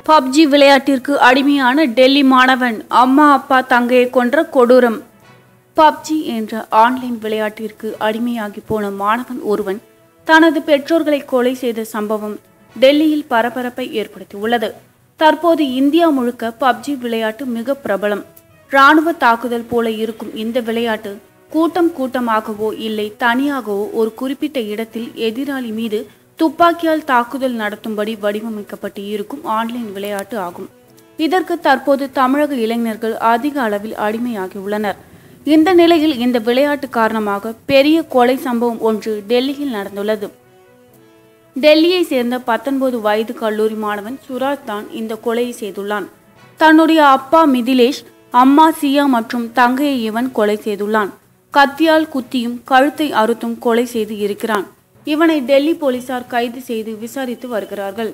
PUBG விளையாட்டிற்கு அடிமையான டெல்லி மாணவன் அம்மா அப்பா தங்கையை கொன்ற கொடூரம் பப்ஜி என்ற ஆன்லைன் விளையாட்டிற்கு அடிமையாகி போன மாணவன் ஒருவன் தனது பெற்றோர்களை கொலை செய்த சம்பவம் டெல்லியில் பரபரப்பை ஏற்படுத்தியுள்ளது தற்போது இந்தியா முழுக்க பப்ஜி விளையாட்டு மிக பிரபலம் ராணுவ தாக்குதல் போல இருக்கும் இந்த விளையாட்டு கூட்டம் கூட்டமாகவோ இல்லை தனியாகவோ ஒரு குறிப்பிட்ட இடத்தில் எதிராளி மீது துப்பாக்கியால் தாக்குதல் நடத்தும்படி வடிவமைக்கப்பட்டு இருக்கும் ஆன்லைன் விளையாட்டு ஆகும் இதற்கு தற்போது தமிழக இளைஞர்கள் அதிக அளவில் அடிமையாகியுள்ளனர் இந்த நிலையில் இந்த விளையாட்டு காரணமாக பெரிய கொலை சம்பவம் ஒன்று டெல்லியில் நடந்துள்ளது டெல்லியை சேர்ந்த பத்தொன்பது வயது கல்லூரி மாணவன் சுராஜ் தான் இந்த கொலையை செய்துள்ளான் தன்னுடைய அப்பா மிதிலேஷ் அம்மா சியா மற்றும் தங்கையை இவன் கொலை செய்துள்ளான் கத்தியால் குத்தியும் கழுத்தை அறுத்தும் கொலை செய்து இருக்கிறான் இவனை டெல்லி போலீசார் கைது செய்து விசாரித்து வருகிறார்கள்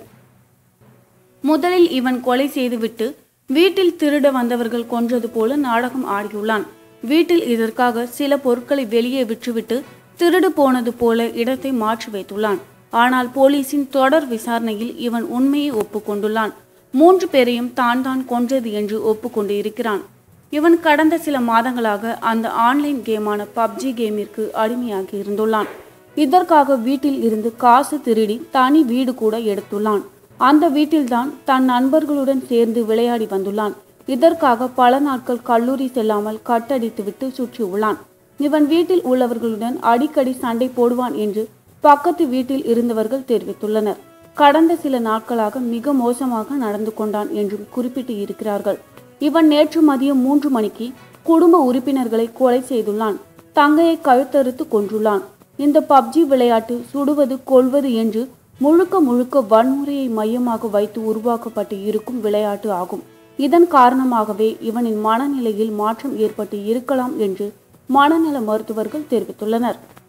முதலில் இவன் கொலை செய்துவிட்டு வீட்டில் திருட வந்தவர்கள் கொன்றது போல நாடகம் ஆடியுள்ளான் வீட்டில் இதற்காக சில பொருட்களை வெளியே விற்றுவிட்டு திருடு போனது போல இடத்தை மாற்றி வைத்துள்ளான் ஆனால் போலீசின் தொடர் விசாரணையில் இவன் உண்மையை ஒப்புக்கொண்டுள்ளான் மூன்று பேரையும் தான் தான் கொன்றது என்று ஒப்புக்கொண்டு இருக்கிறான் இவன் கடந்த சில மாதங்களாக அந்த ஆன்லைன் கேமான பப்ஜி கேமிற்கு அடிமையாகி இருந்துள்ளான் இதற்காக வீட்டில் இருந்து காசு திருடி தனி வீடு கூட எடுத்துள்ளான் அந்த வீட்டில்தான் தன் நண்பர்களுடன் சேர்ந்து விளையாடி வந்துள்ளான் இதற்காக பல நாட்கள் கல்லூரி செல்லாமல் கட்டடித்துவிட்டு சுற்றியுள்ளான் இவன் வீட்டில் உள்ளவர்களுடன் அடிக்கடி சண்டை போடுவான் என்று பக்கத்து வீட்டில் இருந்தவர்கள் தெரிவித்துள்ளனர் கடந்த சில நாட்களாக மிக மோசமாக நடந்து கொண்டான் என்றும் குறிப்பிட்டு இருக்கிறார்கள் இவன் நேற்று மதியம் மூன்று மணிக்கு குடும்ப உறுப்பினர்களை கொலை செய்துள்ளான் தங்கையை கழுத்தறுத்து கொன்றுள்ளான் இந்த பப்ஜி விளையாட்டு சுடுவது கொல்வது என்று முழுக்க முழுக்க வன்முறையை மையமாக வைத்து உருவாக்கப்பட்டு இருக்கும் விளையாட்டு ஆகும் இதன் காரணமாகவே இவனின் மனநிலையில் மாற்றம் ஏற்பட்டு இருக்கலாம் என்று மனநல மருத்துவர்கள் தெரிவித்துள்ளனர்